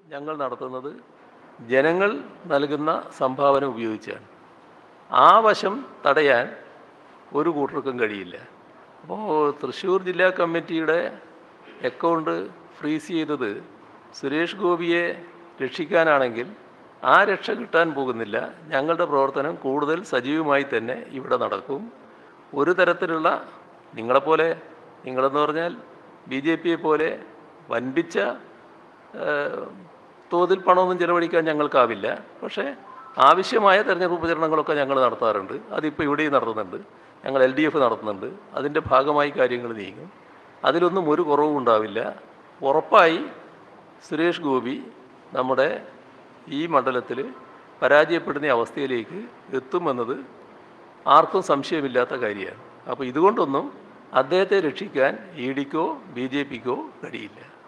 ഞങ്ങൾ നടത്തുന്നത് ജനങ്ങൾ നൽകുന്ന സംഭാവന ഉപയോഗിച്ചാണ് ആ വശം തടയാൻ ഒരു കൂട്ടർക്കും കഴിയില്ല അപ്പോൾ തൃശ്ശൂർ ജില്ലാ കമ്മിറ്റിയുടെ അക്കൗണ്ട് ഫ്രീസ് ചെയ്തത് സുരേഷ് ഗോപിയെ രക്ഷിക്കാനാണെങ്കിൽ ആ രക്ഷ കിട്ടാൻ പോകുന്നില്ല ഞങ്ങളുടെ പ്രവർത്തനം കൂടുതൽ സജീവമായി തന്നെ ഇവിടെ നടക്കും ഒരു തരത്തിലുള്ള നിങ്ങളെപ്പോലെ നിങ്ങളെന്ന് പറഞ്ഞാൽ ബി ജെ പിയെ പോലെ വൻപിച്ച ഏഹ്, തോതിൽ പണമൊന്നും ചെലവഴിക്കാൻ ഞങ്ങൾക്കാവില്ല പക്ഷേ ആവശ്യമായ തെരഞ്ഞെടുപ്പ് പ്രചരണങ്ങളൊക്കെ ഞങ്ങൾ നടത്താറുണ്ട് അതിപ്പോൾ ഇവിടെയും നടത്തുന്നുണ്ട് ഞങ്ങൾ എൽ ഡി എഫ് നടത്തുന്നുണ്ട് അതിൻ്റെ ഭാഗമായി കാര്യങ്ങൾ നീങ്ങും അതിലൊന്നും ഒരു കുറവും ഉണ്ടാവില്ല ഉറപ്പായി സുരേഷ് ഗോപി നമ്മുടെ ഈ മണ്ഡലത്തിൽ പരാജയപ്പെടുന്ന അവസ്ഥയിലേക്ക് എത്തുമെന്നത് ആർക്കും സംശയമില്ലാത്ത കാര്യമാണ് അപ്പോൾ ഇതുകൊണ്ടൊന്നും അദ്ദേഹത്തെ രക്ഷിക്കാൻ ഇ ഡിക്കോ ബി ജെ പിക്കോ കഴിയില്ല